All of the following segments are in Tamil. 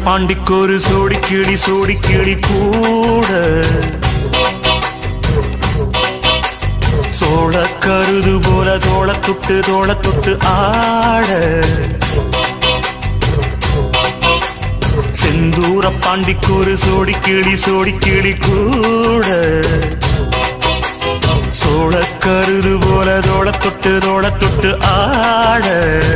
பாண்டிக்கு ஒரு சோடி கிளி சோடி கிளி கூட சோழ கருது போல தோள தொட்டு தோள தொட்டு ஆட செந்தூர பாண்டிக்கு ஒரு சோடி கிளி சோடி கிளி கூட சோழ கருது போல தோள தொட்டு தோள தொட்டு ஆட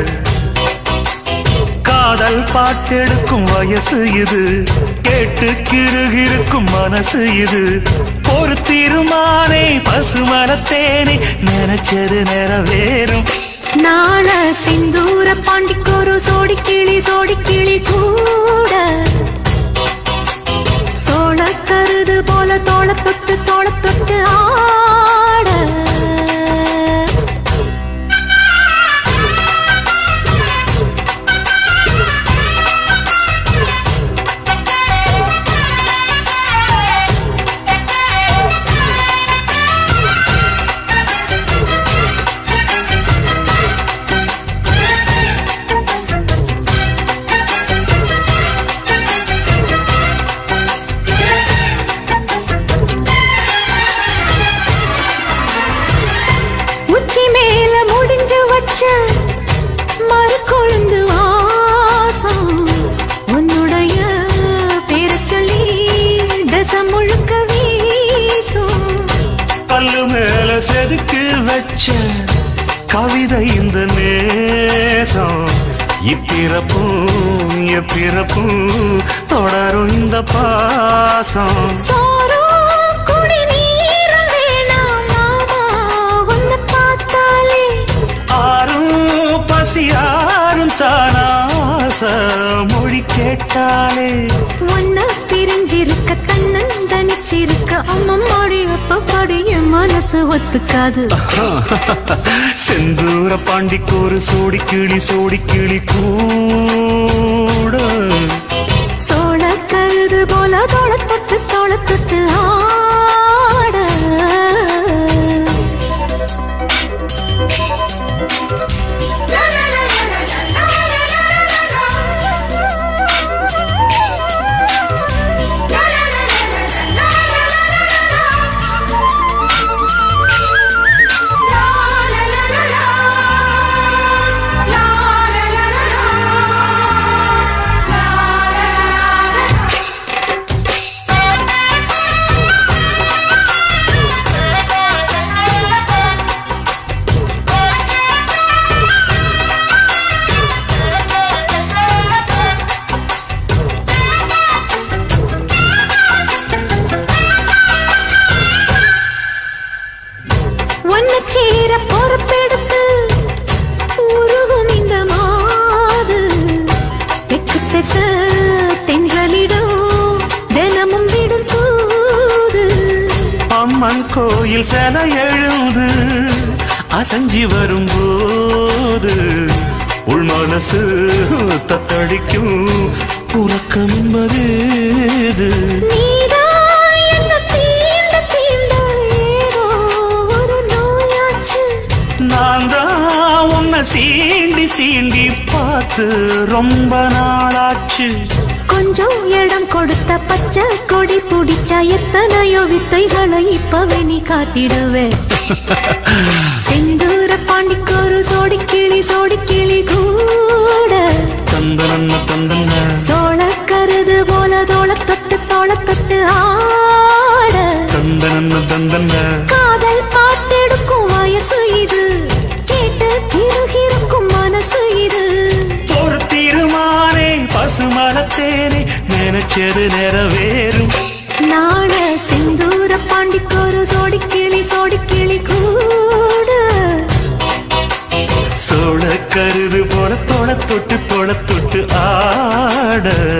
காதல் பாட்டெடுக்கும் வயசு இது கேட்டு கிருகிருக்கும் மனசு இது ஒரு தீர்மானே பசுமரத்தேனே நினைச்சது நிறைவேறும் நாள சிந்தூர பாண்டிக்கொரு சோடி கிளி சோடி கிளி கூட சோழ கருது போல தோள தொட்டு தோள தொட்டு ஆட உச்சி மேல முடிஞ்சு வச்ச மறு கொழுந்து வாசம் உன்னுடைய பேர சொல்லி தசம் முழுக்க வீசும் கல்லு மேல செதுக்கு வச்ச கவிதை இந்த நேசம் இப்பிறப்பும் எப்பிறப்பும் தொடரும் இந்த பாசம் சோறும் குடிநீரும் வேணாம் மாமா உன்னை பார்த்தாலே ஆறும் பசியாரும் தானாச மொழி கேட்டாலே உன்னை பிரிஞ்சிருக்க கண்ணன் தனிச்சிருக்க அம்மம்மாடி அப்பப்பாடி என் மனசு ஒத்துக்காது செந்தூர பாண்டிக்கு ஒரு சோடி கிளி சோடி கிளி கூட சோழ கழுது போல தோள தொட்டு தோள தொட்டு ஆட ஒன்ன சேர பொறுப்பெடுத்து உருகும் இந்த மாது தெற்கு திச தென்களிடம் தினமும் விடும் தூது அம்மன் கோயில் சில எழுந்து அசஞ்சி வரும்போது உள் மனசு தத்தடிக்கும் உறக்கம் என்பது நீதான் என்ன தீண்ட தீண்ட ஏதோ ஒரு நோயாச்சு நான் தான் உன்னை சீண்டி சீண்டி பார்த்து ரொம்ப நாளாச்சு கொஞ்சம் இடம் கொடுத்த பச்சை கொடி பிடிச்சா எத்தனையோ வித்தைகளை இப்பவே நீ காட்டிடுவே செந்தூர பாண்டிக்கு ஒரு சோடி கிளி சோடி கிளி கூட தந்தனன்ன தந்தன சோழ கருது போல தோள தொட்டு தோள தொட்டு ஆட தந்தனன்ன தந்தன காதல் பாட்டெடுக்கும் வயசு இது கேட்டு கிருகிருக்கும் மனசு இது ஒரு தீர்மானே பசுமரத்தேனே நினைச்சது நிறைவேறும் நாட செந்தூர பாண்டிக்கு ஒரு சோடி கிளி சோடி கிளி கூட சோழ கருது போல தொட தொட்டு தொட தொட்டு ஆட